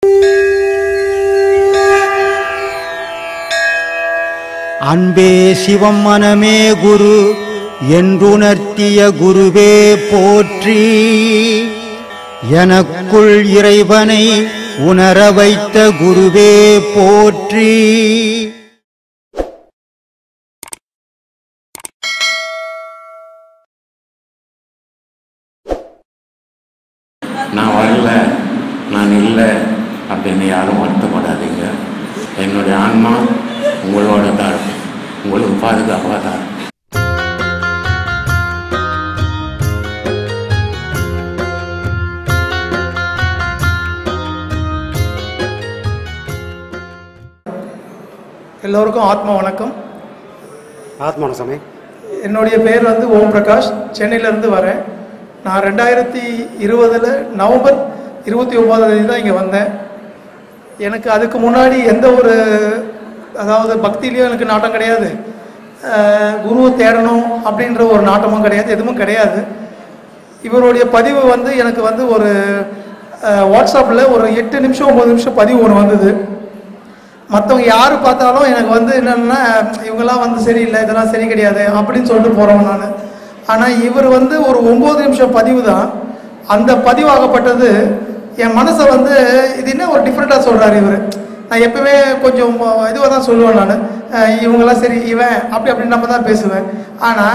அன்பே சிவம் மனமே குரு என்றுணர்த்திய குருவே போற்றி எனக்குள் இறைவனை உணர வைத்த குருவே போற்றி நான் வரல நான் இல்லை அப்படின்னு யாரும் வருத்தப்படாதீங்க என்னுடைய ஆன்மா உங்களோட தான் இருக்கு உங்களுக்கு பாதுகாப்பாக தான் இருக்கு எல்லோருக்கும் ஆத்ம வணக்கம் ஆத்மான சாமி என்னுடைய பேர் வந்து ஓம் பிரகாஷ் சென்னையிலேருந்து வரேன் நான் ரெண்டாயிரத்தி இருபதில் நவம்பர் இருபத்தி ஒம்போதாம் தேதி தான் இங்கே வந்தேன் எனக்கு அதுக்கு முன்னாடி எந்த ஒரு அதாவது பக்தியிலையும் எனக்கு நாட்டம் கிடையாது அஹ், குருவை தேடணும் அப்படின்ற ஒரு நாட்டமும் கிடையாது எதுவும் கிடையாது இவருடைய பதிவு வந்து எனக்கு வந்து ஒரு வாட்ஸ்அப்பில் ஒரு எட்டு நிமிஷம் ஒம்பது நிமிஷம் பதிவு ஒன்று வந்தது மற்றவங்க யார் பார்த்தாலும் எனக்கு வந்து என்னென்னா இவங்கெல்லாம் வந்து சரியில்லை இதெல்லாம் சரி கிடையாது அப்படின்னு சொல்லிட்டு போகிறவன் நான் ஆனால் இவர் வந்து ஒரு ஒம்பது நிமிஷம் பதிவு தான் அந்த பதிவாகப்பட்டது என் மனசை வந்து இது என்ன ஒரு டிஃப்ரெண்ட்டாக சொல்கிறாரு இவர் நான் எப்பவுமே கொஞ்சம் இதுவாக தான் சொல்லுவேன் நான் இவங்கெல்லாம் சரி இவன் அப்படி அப்படி நம்ம தான் பேசுவேன் ஆனால்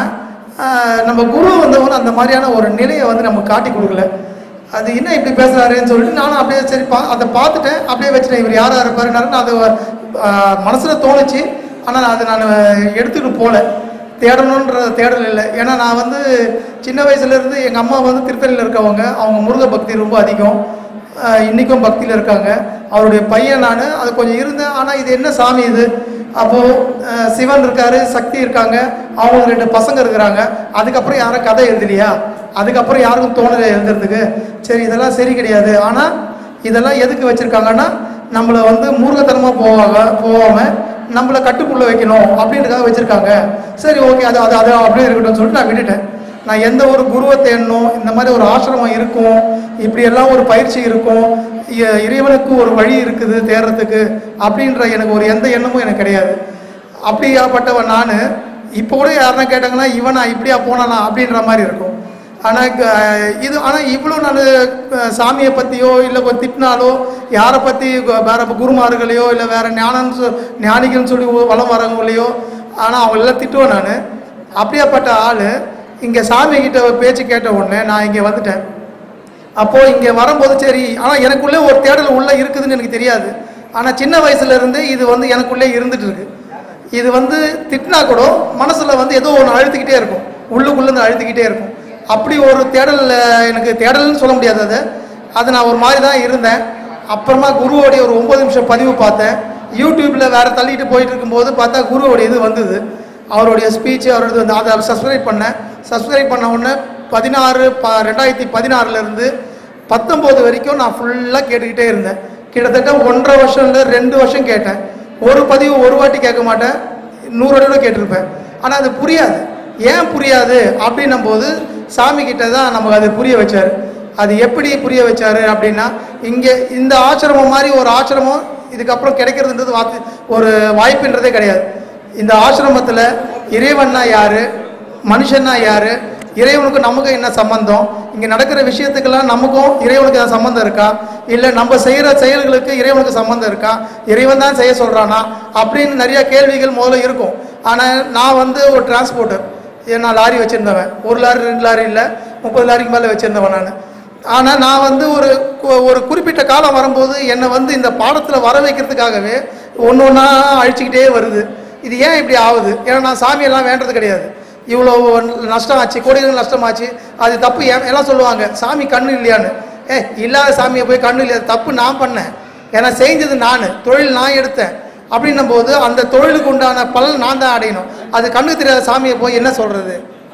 நம்ம குரு வந்தவங்க அந்த மாதிரியான ஒரு நிலையை வந்து நம்ம காட்டி கொடுக்கல அது என்ன இப்படி பேசுறாருன்னு சொல்லிட்டு நானும் அப்படியே சரி பா அதை பார்த்துட்டேன் அப்படியே வச்சுட்டேன் இவர் யாரா இருப்பாருனாரு நான் அது ஆஹ், மனசுல தோணுச்சு ஆனால் அதை நான் எடுத்துட்டு போகல தேடணுன்ற தேடல் இல்லை ஏன்னா நான் வந்து சின்ன வயசுலேருந்து எங்கள் அம்மா வந்து திருத்தணியில் இருக்கவங்க அவங்க முருக பக்தி ரொம்ப அதிகம் ஆஹ், இன்னைக்கும் பக்தியில் இருக்காங்க அவருடைய பையன் நான் அது கொஞ்சம் இருந்தேன் ஆனால் இது என்ன சாமி இது அப்போது சிவன் இருக்காரு சக்தி இருக்காங்க அவங்களுக்கு ரெண்டு பசங்க இருக்கிறாங்க அதுக்கப்புறம் யாரும் கதை எழுதலையா அதுக்கப்புறம் யாருக்கும் தோணலை எழுதுறதுக்கு சரி இதெல்லாம் சரி கிடையாது ஆனால் இதெல்லாம் எதுக்கு வச்சுருக்காங்கன்னா நம்மளை வந்து மூர்க்கத்தனமாக போவாங்க போகாமல் நம்மளை கட்டுக்குள்ளே வைக்கணும் அப்படின்றதுக்காக வச்சுருக்காங்க சரி ஓகே அது அது அது அப்படியே இருக்கட்டும்னு சொல்லிட்டு நான் விட்டுட்டேன் நான் எந்த ஒரு குருவை தேடணும் இந்த மாதிரி ஒரு ஆசிரமம் இருக்கும் இப்படி எல்லாம் ஒரு பயிற்சி இருக்கும் இ- இறைவனுக்கு ஒரு வழி இருக்குது தேடுறதுக்கு அப்படின்ற எனக்கு ஒரு எந்த எண்ணமும் எனக்கு கிடையாது அப்படியாப்பட்டவன் நான் இப்போ கூட யாருன்னா கேட்டாங்கன்னா இவனா இப்படியா போனானா அப்படின்ற மாதிரி இருக்கும் ஆனால் இது ஆனால் இவ்வளோ நான் சாமியை பற்றியோ இல்லை கொஞ்சம் திட்டினாலோ யாரை பற்றி வேற குருமார்களையோ இல்லை வேற ஞானன்னு சொ ஞானிகள்னு சொல்லி வளம் வரவங்களையோ ஆனால் அவங்களெல்லாம் திட்டுவேன் நான் அப்படியாப்பட்ட ஆள் இங்கே சாமி கிட்ட ஒரு பேச்சு கேட்ட உடனே நான் இங்கே வந்துட்டேன் அப்போது இங்கே வரும்போது சரி ஆனால் எனக்குள்ளே ஒரு தேடல் உள்ளே இருக்குதுன்னு எனக்கு தெரியாது ஆனால் சின்ன வயசுல இருந்து இது வந்து எனக்குள்ளே இருந்துட்டு இருக்கு இது வந்து திட்டினா கூட மனசில் வந்து ஏதோ ஒன்று அழுத்திக்கிட்டே இருக்கும் உள்ளுக்குள்ளேருந்து அழுத்திக்கிட்டே இருக்கும் அப்படி ஒரு தேடல் அஹ், எனக்கு தேடல்னு சொல்ல முடியாது அது அது நான் ஒரு மாதிரி தான் இருந்தேன் அப்புறமா குருவோடைய ஒரு ஒம்பது நிமிஷம் பதிவு பார்த்தேன் யூடியூப்பில் வேறு தள்ளிட்டு போயிட்டு இருக்கும்போது பார்த்தா குருவோடைய இது வந்தது அவருடைய ஸ்பீச் அவரது வந்து அதை சப்ஸ்கிரைப் பண்ணேன் சப்ஸ்கிரைப் பண்ண உடனே பதினாறு ப ரெண்டாயிரத்தி பதினாறுலேருந்து பத்தொம்போது வரைக்கும் நான் ஃபுல்லாக கேட்டுக்கிட்டே இருந்தேன் கிட்டத்தட்ட ஒன்றரை வருஷம் இல்லை ரெண்டு வருஷம் கேட்டேன் ஒரு பதிவு ஒரு வாட்டி கேட்க மாட்டேன் நூறு தடவை கேட்டிருப்பேன் ஆனால் அது புரியாது ஏன் புரியாது அப்படின்னும் போது சாமி கிட்ட தான் நமக்கு அது புரிய வச்சார் அது எப்படி புரிய வச்சாரு அப்படின்னா இங்கே இந்த ஆசிரமம் மாதிரி ஒரு ஆசிரமம் இதுக்கப்புறம் கிடைக்கிறதுன்றது வாத்து ஒரு வாய்ப்புன்றதே கிடையாது இந்த ஆசிரமத்தில் இறைவன்னா யாரு மனுஷன்னா யாரு இறைவனுக்கு நமக்கு என்ன சம்பந்தம் இங்கே நடக்கிற விஷயத்துக்கெல்லாம் நமக்கும் இறைவனுக்கு ஏதாவது சம்பந்தம் இருக்கா இல்லை நம்ம செய்கிற செயல்களுக்கு இறைவனுக்கு சம்பந்தம் இருக்கா இறைவன் தான் செய்ய சொல்கிறானா அப்படின்னு நிறைய கேள்விகள் முதல்ல இருக்கும் ஆனால் நான் வந்து ஒரு டிரான்ஸ்போர்ட்டர் நான் லாரி வச்சுருந்தவன் ஒரு லாரி ரெண்டு லாரி இல்லை முப்பது லாரிக்கு மேலே வச்சுருந்தவன் நான் ஆனால் நான் வந்து ஒரு கு- ஒரு குறிப்பிட்ட காலம் வரும்போது என்னை வந்து இந்த பாடத்தில் வர வைக்கிறதுக்காகவே ஒன்று ஒன்றா அழிச்சிக்கிட்டே வருது இது ஏன் இப்படி ஆகுது ஏன்னா நான் சாமியெல்லாம் வேண்டது கிடையாது இவ்வளோ நஷ்டம் ஆச்சு கோடிகள் நஷ்டமாச்சு அது தப்பு ஏன் எல்லாம் சொல்லுவாங்க சாமி கண்ணு இல்லையான்னு ஏ இல்லாத சாமியை போய் கண்ணு இல்லையா தப்பு நான் பண்ணேன் ஏன்னா செஞ்சது நான் தொழில் நான் எடுத்தேன் அப்படின்னும் போது அந்த தொழிலுக்கு உண்டான பலன் நான் தான் அடையணும் அது கண்ணு தெரியாத சாமியை போய் என்ன சொல்கிறது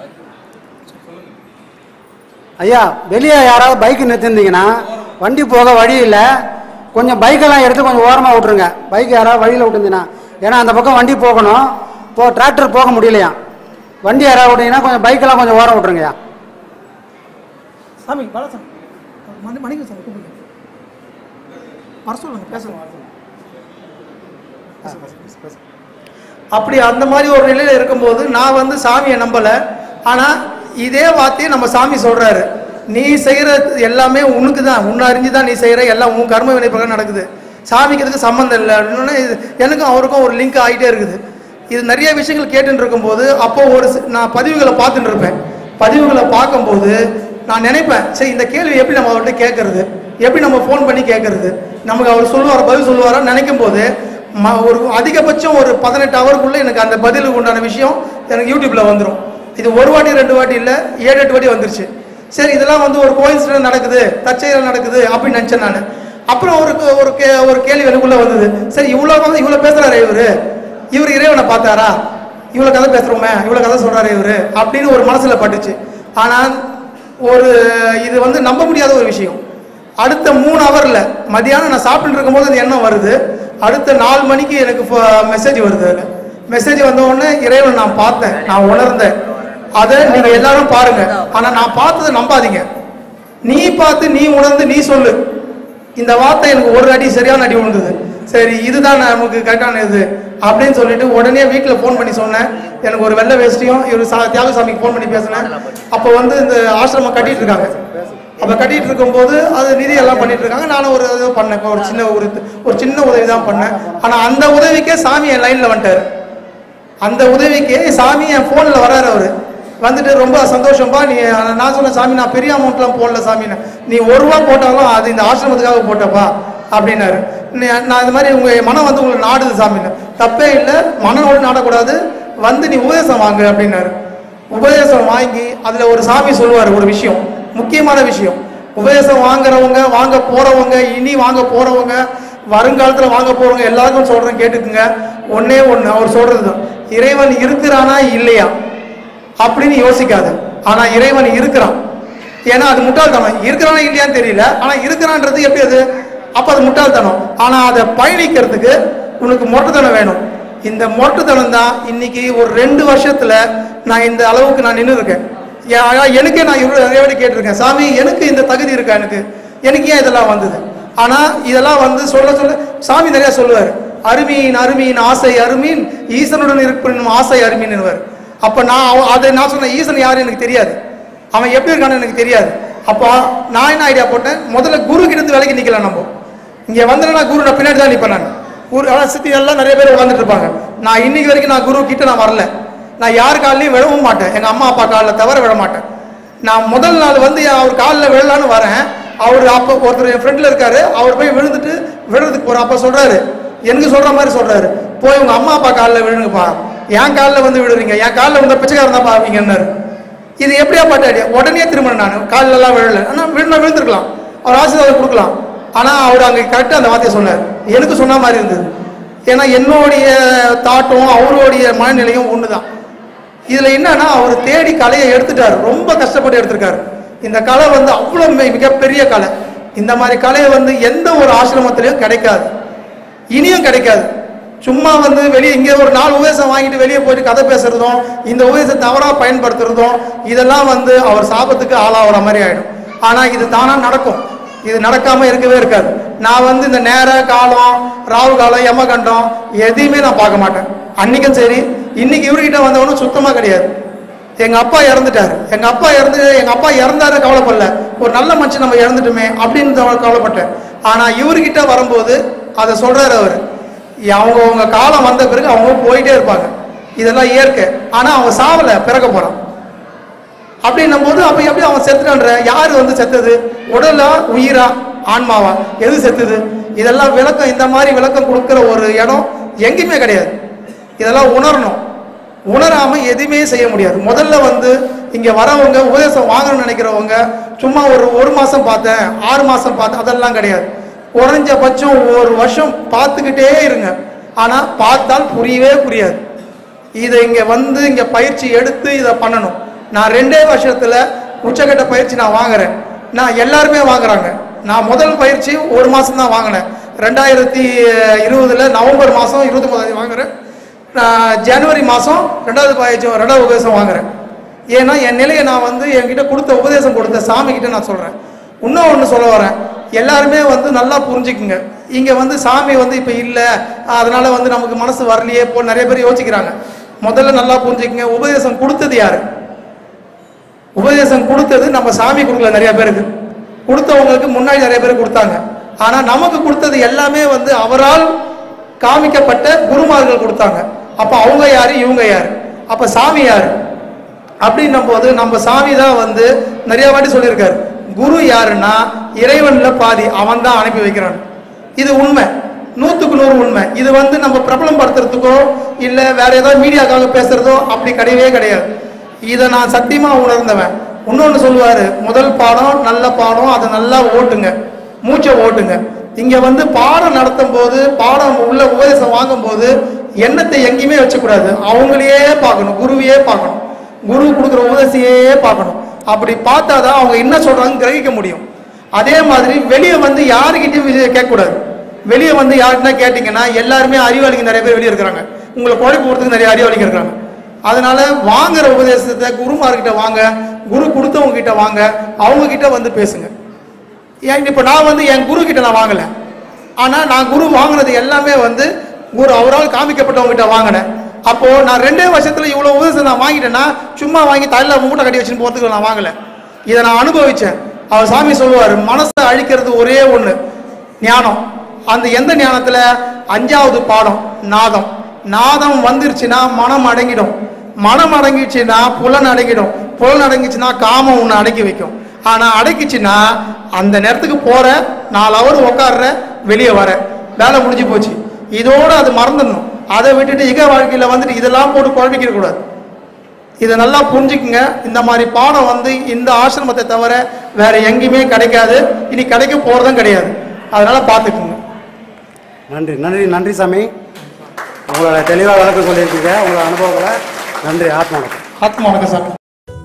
ஐயா வெளியே யாராவது பைக் நிறுத்திருந்தீங்கன்னா வண்டி போக வழி இல்லை கொஞ்சம் பைக்கெல்லாம் எடுத்து கொஞ்சம் ஓரமாக விட்ருங்க பைக் யாராவது வழியில் விட்டுருந்தீங்கன்னா ஏன்னா அந்த பக்கம் வண்டி போகணும் இப்போ டிராக்டர் போக முடியலையா வண்டி யாராவது விட்டீங்கன்னா கொஞ்சம் பைக்கெல்லாம் கொஞ்சம் ஓரம் விட்ருங்கய்யா சாமி பாலசாமி மணி மணிக்கு சாமி கூப்பிடுங்க வர சொல்லுங்க பேசுங்க அப்படி அந்த மாதிரி ஒரு நிலையில இருக்கும்போது நான் வந்து சாமியை நம்பலை ஆனால் இதே வார்த்தையை நம்ம சாமி சொல்றாரு நீ செய்கிற எல்லாமே உனக்கு தான் உன்னை அறிஞ்சு தான் நீ செய்கிற எல்லாம் உன் கர்ம வினை பிரகாரம் நடக்குது சாமிக்கு இதுக்கு சம்மந்தம் இல்லை அப்படின்னு இது எனக்கும் அவருக்கும் ஒரு லிங்க் ஆகிட்டே இருக்குது இது நிறைய விஷயங்கள் கேட்டுட்டு இருக்கும்போது அப்போ ஒரு சி- நான் பதிவுகளை பார்த்துட்டு இருப்பேன் பதிவுகளை பார்க்கும்போது நான் நினைப்பேன் சரி இந்த கேள்வி எப்படி நம்ம அவர்கிட்ட கேட்கறது எப்படி நம்ம ஃபோன் பண்ணி கேட்கறது நமக்கு அவர் சொல்லுவார் பதில் சொல்லுவாரான்னு நினைக்கும் போது ம- ஒரு அதிகபட்சம் ஒரு பதினெட்டு ஹவருக்குள்ளே எனக்கு அந்த பதிலுக்கு உண்டான விஷயம் எனக்கு யூடியூப்ல வந்துடும் இது ஒரு வாட்டி ரெண்டு வாட்டி இல்லை ஏழு எட்டு வாட்டி வந்துருச்சு சரி இதெல்லாம் வந்து ஒரு கோயின்சிடன்ட் நடக்குது தற்செயல் நடக்குது அப்படின்னு நினச்சேன் நான் அப்புறம் ஒரு கே- ஒரு கே ஒரு கேள்வி எனக்குள்ள வந்தது சரி இவ்வளோ வந்து இவ்வளோ பேசுறாரு இவரு இவர் இறைவனை பார்த்தாரா இவ்வளோ கதை பேசுறோமே இவ்வளோ கதை சொல்றாரு இவரு அப்படின்னு ஒரு மனசுல பட்டுச்சு ஆனால் ஒரு இது வந்து நம்ப முடியாத ஒரு விஷயம் அடுத்த மூணு ஹவர்ல மதியானம் நான் சாப்பிட்டு இருக்கும்போது அந்த எண்ணம் வருது அடுத்த நாலு மணிக்கு எனக்கு மெசேஜ் வருது அதில் மெசேஜ் வந்த உடனே இறைவன் நான் பார்த்தேன் நான் உணர்ந்தேன் அதை நீங்க எல்லாரும் பாருங்க ஆனா நான் பார்த்ததை நம்பாதீங்க நீ பார்த்து நீ உணர்ந்து நீ சொல்லு இந்த வார்த்தை எனக்கு ஒரு அடி சரியான அடி விழுந்தது சரி இதுதான் நமக்கு கரெக்டான இது அப்படின்னு சொல்லிட்டு உடனே வீட்டில் ஃபோன் பண்ணி சொன்னேன் எனக்கு ஒரு வெள்ளை வேஷ்டியும் இவர் சா தியாகசாமிக்கு ஃபோன் பண்ணி பேசினேன் அப்போ வந்து இந்த ஆசிரமம் கட்டிட்டு இருக்காங்க அப்போ கட்டிட்டு இருக்கும்போது அது நிதி எல்லாம் பண்ணிட்டு இருக்காங்க நானும் ஒரு இது பண்ணேன் ஒரு சின்ன ஒரு ஒரு சின்ன உதவி தான் பண்ணேன் ஆனால் அந்த உதவிக்கே சாமி என் லைனில் வந்துட்டார் அந்த உதவிக்கு சாமி என் ஃபோனில் வராரு அவரு வந்துட்டு ரொம்ப சந்தோஷம்பா நீ நான் சொன்ன சாமி நான் பெரிய அமௌண்ட்லாம் போடல சாமி நீ ஒரு ரூபா போட்டாலும் அது இந்த ஆசிரமத்துக்காக போட்டப்பா அப்படின்னாரு நீ- நான் இந்த மாதிரி உங்க மனம் வந்து உங்களுக்கு நாடுது சாமின்னு தப்பே இல்லை மனனோடு நாடக்கூடாது வந்து நீ உபதேசம் வாங்கு அப்படின்னாரு உபதேசம் வாங்கி அதுல ஒரு சாமி சொல்லுவார் ஒரு விஷயம் முக்கியமான விஷயம் உபதேசம் வாங்குறவங்க வாங்க போறவங்க இனி வாங்க போறவங்க வருங்காலத்துல வாங்க போறவங்க எல்லாருக்கும் சொல்றேன் கேட்டுக்குங்க ஒண்ணே ஒண்ணு அவர் சொல்றதுதான் இறைவன் இருக்கிறானா இல்லையா அப்படின்னு யோசிக்காத ஆனா இறைவன் இருக்கிறான் ஏன்னா அது முட்டாள்தனம் இருக்கிறானா இல்லையான்னு தெரியல ஆனா இருக்கிறான்றது எப்படி அது அப்ப அது முட்டாள்தனம் ஆனா அதை பயணிக்கிறதுக்கு உனக்கு மொட்டைத்தனம் வேணும் இந்த மொட்டைத்தனம் தான் இன்னைக்கு ஒரு ரெண்டு வருஷத்துல நான் இந்த அளவுக்கு நான் நின்று இருக்கேன் ஏ- ஆனா எனக்கே நான் இவ்வளவு நிறைய வாட்டி கேட்டிருக்கேன் சாமி எனக்கு இந்த தகுதி இருக்கா எனக்கு எனக்கு ஏன் இதெல்லாம் வந்தது ஆனா இதெல்லாம் வந்து சொல்ல சொல்ல சாமி நிறைய சொல்லுவார் அருமீன் அருமீன் ஆசை அருமீன் ஈசனுடன் இருப்பினும் ஆசை அருமீன் அப்ப நான் அவ- அதை நான் சொன்னேன் ஈசன் யாரு எனக்கு தெரியாது அவன் எப்படி இருக்கான்னு எனக்கு தெரியாது அப்போ நான் என்ன ஐடியா போட்டேன் முதல்ல குரு கிட்ட இருந்து விலைக்கு நிக்கலாம் நம்ம இங்க வந்தேன்னா குரு நான் பின்னாடி தான் நிப்பேன் நான் குரு அதான் சித்தி எல்லாம் நிறைய பேர் உட்காந்துட்டு இருப்பாங்க நான் இன்னைக்கு வரைக்கும் நான் குரு கிட்ட நான் வரல நான் யார் காலையும் விழவும் மாட்டேன் எங்க அம்மா அப்பா காலில் தவிர விழ மாட்டேன் நான் முதல் நாள் வந்து அவர் காலில் விழலான்னு வரேன் அவர் அப்போ ஒருத்தர் என் ஃப்ரெண்டில் இருக்காரு அவர் போய் விழுந்துட்டு விழுறதுக்கு போற அப்போ சொல்றாரு எனக்கு சொல்ற மாதிரி சொல்றாரு போய் உங்க அம்மா அப்பா காலில் விழுங்கப்பா என் காலில் வந்து விழுறீங்க என் காலில் வந்து பிச்சைக்காரன் தான் பாவீங்கன்னாரு இது எப்படியா பாட்டு ஐடியா உடனே திரும்ப நான் காலில் எல்லாம் விழல ஆனால் விழுந்தா விழுந்திருக்கலாம் அவர் ஆசீர்வாதம் கொடுக்கலாம் ஆனால் அவர் அங்கே கரெக்டாக அந்த வார்த்தையை சொன்னார் எனக்கு சொன்ன மாதிரி இருந்தது ஏன்னா என்னுடைய தாட்டும் அவருடைய மனநிலையும் ஒன்று தான் இதில் என்னன்னா அவர் தேடி கலையை எடுத்துட்டாரு ரொம்ப கஷ்டப்பட்டு எடுத்திருக்காரு இந்த கலை வந்து அவ்வளோ மி- மிகப்பெரிய கலை இந்த மாதிரி கலை வந்து எந்த ஒரு ஆசிரமத்திலையும் கிடைக்காது இனியும் கிடைக்காது சும்மா வந்து வெளியே இங்கே ஒரு நாலு உபதேசம் வாங்கிட்டு வெளியே போயிட்டு கதை பேசுறதும் இந்த உபதேசம் தவறாக பயன்படுத்துறதும் இதெல்லாம் வந்து அவர் சாபத்துக்கு ஆளாகிற மாதிரி ஆயிடும் ஆனால் இது தானா நடக்கும் இது நடக்காம இருக்கவே இருக்காது நான் வந்து இந்த நேர காலம் ராகு காலம் யமகண்டம் எதையுமே நான் பார்க்க மாட்டேன் அன்னைக்கும் சரி இன்னைக்கு இவர்கிட்ட வந்தவனும் சுத்தமா கிடையாது எங்க அப்பா இறந்துட்டாரு எங்க அப்பா இறந்து எங்க அப்பா இறந்தாரு கவலைப்படல ஒரு நல்ல மனுஷன் நம்ம இறந்துட்டுமே அப்படின்னு தான் கவலைப்பட்டேன் ஆனா இவர்கிட்ட வரும்போது அதை சொல்றாரு அவரு அவங்க அவங்க காலம் வந்த பிறகு அவங்க போயிட்டே இருப்பாங்க இதெல்லாம் இயற்கை ஆனா அவங்க சாவல பிறக்க போறான் அப்படின்னும் போது அப்ப எப்படி அவன் செத்துட்டான்ற யாரு வந்து செத்தது உடலா உயிரா ஆன்மாவா எது செத்துது இதெல்லாம் விளக்கம் இந்த மாதிரி விளக்கம் கொடுக்கிற ஒரு இடம் எங்கேயுமே கிடையாது இதெல்லாம் உணரணும் உணராம எதுவுமே செய்ய முடியாது முதல்ல வந்து இங்க வரவங்க உபதேசம் வாங்கணும்னு நினைக்கிறவங்க சும்மா ஒரு ஒரு மாசம் பார்த்தேன் ஆறு மாசம் பார்த்தேன் அதெல்லாம் கிடையாது குறைஞ்சபட்சம் ஒரு வருஷம் பார்த்துக்கிட்டே இருங்க ஆனா பார்த்தால் புரியவே புரியாது இதை இங்க வந்து இங்க பயிற்சி எடுத்து இதை பண்ணணும் நான் ரெண்டே வருஷத்துல உச்சக்கட்ட பயிற்சி நான் வாங்குறேன் நான் எல்லாருமே வாங்குறாங்க நான் முதல் பயிற்சி ஒரு மாசம் தான் வாங்கினேன் ரெண்டாயிரத்தி இருபதுல நவம்பர் மாசம் இருபத்தி மூணாம் வாங்குறேன் நான் ஜனவரி மாசம் ரெண்டாவது பயிற்சி ரெண்டாவது உபதேசம் வாங்குறேன் ஏன்னா என் நிலையை நான் வந்து என்கிட்ட கொடுத்த உபதேசம் கொடுத்த சாமி கிட்ட நான் சொல்றேன் இன்னும் ஒன்று சொல்ல வரேன் எல்லாருமே வந்து நல்லா புரிஞ்சுக்குங்க இங்கே வந்து சாமி வந்து இப்போ இல்லை அதனால வந்து நமக்கு மனசு வரலையே போ நிறைய பேர் யோசிக்கிறாங்க முதல்ல நல்லா புரிஞ்சுக்கங்க உபதேசம் கொடுத்தது யாரு உபதேசம் கொடுத்தது நம்ம சாமி கொடுக்கல நிறைய பேருக்கு கொடுத்தவங்களுக்கு முன்னாடி நிறைய பேர் கொடுத்தாங்க ஆனா நமக்கு கொடுத்தது எல்லாமே வந்து அவரால் காமிக்கப்பட்ட குருமார்கள் கொடுத்தாங்க அப்ப அவங்க யாரு இவங்க யாரு அப்ப சாமி யாரு அப்படின்னும் போது நம்ம சாமி தான் வந்து நிறைய வாட்டி சொல்லியிருக்காரு குரு யாருன்னா இறைவன்ல பாதி அவன் தான் அனுப்பி வைக்கிறான் இது உண்மை நூத்துக்கு நூறு உண்மை இது வந்து நம்ம பிரபலம் படுத்துறதுக்கோ இல்ல வேற ஏதாவது மீடியாக்காக பேசுறதோ அப்படி கிடையவே கிடையாது இதை நான் சத்தியமா உணர்ந்தவன் இன்னொன்னு சொல்லுவாரு முதல் பாடம் நல்ல பாடம் அதை நல்லா ஓட்டுங்க மூச்சை ஓட்டுங்க இங்க வந்து பாடம் நடத்தும் போது பாடம் உள்ள உபதேசம் வாங்கும் போது எண்ணத்தை எங்கேயுமே வச்சக்கூடாது அவங்களையே பார்க்கணும் குருவையே பார்க்கணும் குரு கொடுக்குற உபதேசையே பார்க்கணும் அப்படி பார்த்தாதான் அவங்க என்ன சொல்றாங்கன்னு கிரகிக்க முடியும் அதே மாதிரி வெளியே வந்து யாருக்கிட்டையும் இது கேட்கக்கூடாது வெளியே வந்து யாருக்குன்னா கேட்டிங்கன்னா எல்லாருமே அறிவாளிங்க நிறைய பேர் வெளியே இருக்கிறாங்க உங்களை குழப்பி போகிறதுக்கு நிறைய அறிவாளிங்க இருக்கிறாங்க அதனால வாங்குற உபதேசத்தை குருமார்கிட்ட வாங்க குரு கொடுத்தவங்க கிட்ட வாங்க அவங்க கிட்ட வந்து பேசுங்க ஏன் இப்போ நான் வந்து என் குரு கிட்ட நான் வாங்கலை ஆனால் நான் குரு வாங்கினது எல்லாமே வந்து குரு அவரால் காமிக்கப்பட்டவங்க கிட்ட வாங்கினேன் அப்போ நான் ரெண்டே வருஷத்துல இவ்வளவு உபதேசம் நான் வாங்கிட்டேன்னா சும்மா வாங்கி தலையில மூட்டை கட்டி வச்சுன்னு போறதுக்கு நான் வாங்கல இதை நான் அனுபவிச்சேன் அவர் சாமி சொல்லுவார் மனசை அழிக்கிறது ஒரே ஒண்ணு ஞானம் அந்த எந்த ஞானத்துல அஞ்சாவது பாடம் நாதம் நாதம் வந்துருச்சுன்னா மனம் அடங்கிடும் மனம் அடங்கிச்சுன்னா புலன் அடங்கிடும் புலன் அடங்கிச்சுன்னா காமம் உன்னை அடக்கி வைக்கும் ஆனா அடக்கிச்சுன்னா அந்த நேரத்துக்கு போற நாலு அவர் உட்கார்ற வெளியே வர வேலை முடிஞ்சு போச்சு இதோட அது மறந்துடணும் அதை விட்டுட்டு இக வாழ்க்கையில வந்துட்டு இதெல்லாம் போட்டு குழப்பிக்க கூடாது இதை நல்லா புரிஞ்சுக்குங்க இந்த மாதிரி பாடம் வந்து இந்த ஆசிரமத்தை தவிர வேற எங்கேயுமே கிடைக்காது இனி கிடைக்க போறதும் கிடையாது அதனால பார்த்துக்குங்க நன்றி நன்றி நன்றி சாமி உங்களோட தெளிவாக விளக்கம் சொல்லியிருக்கீங்க உங்களோட அனுபவங்களை நன்றி ஆத்மா வணக்கம். ஆத்மா வணக்கம் சாமி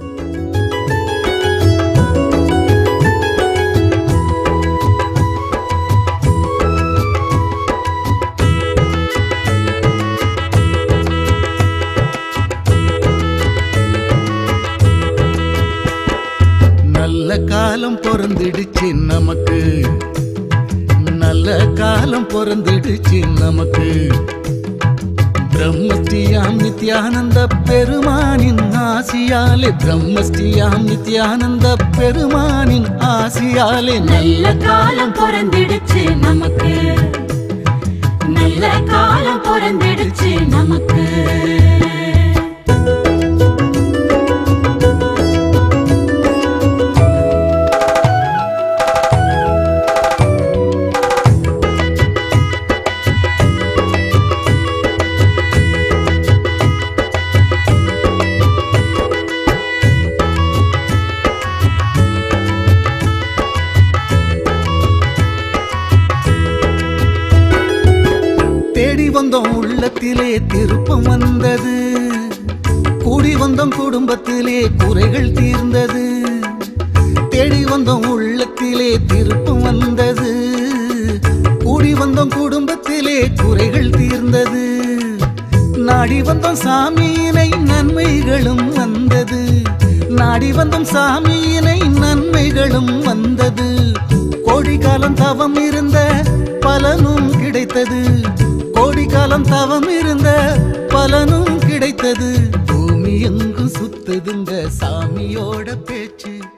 நல்ல காலம் பிறந்துடுச்சு நமக்கு நல்ல காலம் பிறந்துடுச்சு நமக்கு பிரம்மஸ்ரீயாம் நித்யானந்த பெருமானின் ஆசியாலே பிரம்மஸ்ரீயாம் நித்யானந்த பெருமானின் ஆசியாலே நல்ல காலம் பிறந்திடுச்சு நமக்கு நல்ல காலம் பிறந்திடுச்சு நமக்கு தேடி வந்தோம் உள்ளத்திலே திருப்பம் வந்தது கூடி வந்தோம் குடும்பத்திலே குறைகள் தீர்ந்தது தேடி வந்தோம் உள்ளத்திலே திருப்பம் வந்தது கூடி வந்தோம் குடும்பத்திலே குறைகள் தீர்ந்தது நாடி வந்தோம் சாமியினை நன்மைகளும் வந்தது நாடி வந்தோம் சாமியினை நன்மைகளும் வந்தது கோடி காலம் தவம் இருந்த பலனும் கிடைத்தது கோடி காலம் தவம் இருந்த பலனும் கிடைத்தது பூமி எங்கும் சுத்துதுங்க சாமியோட பேச்சு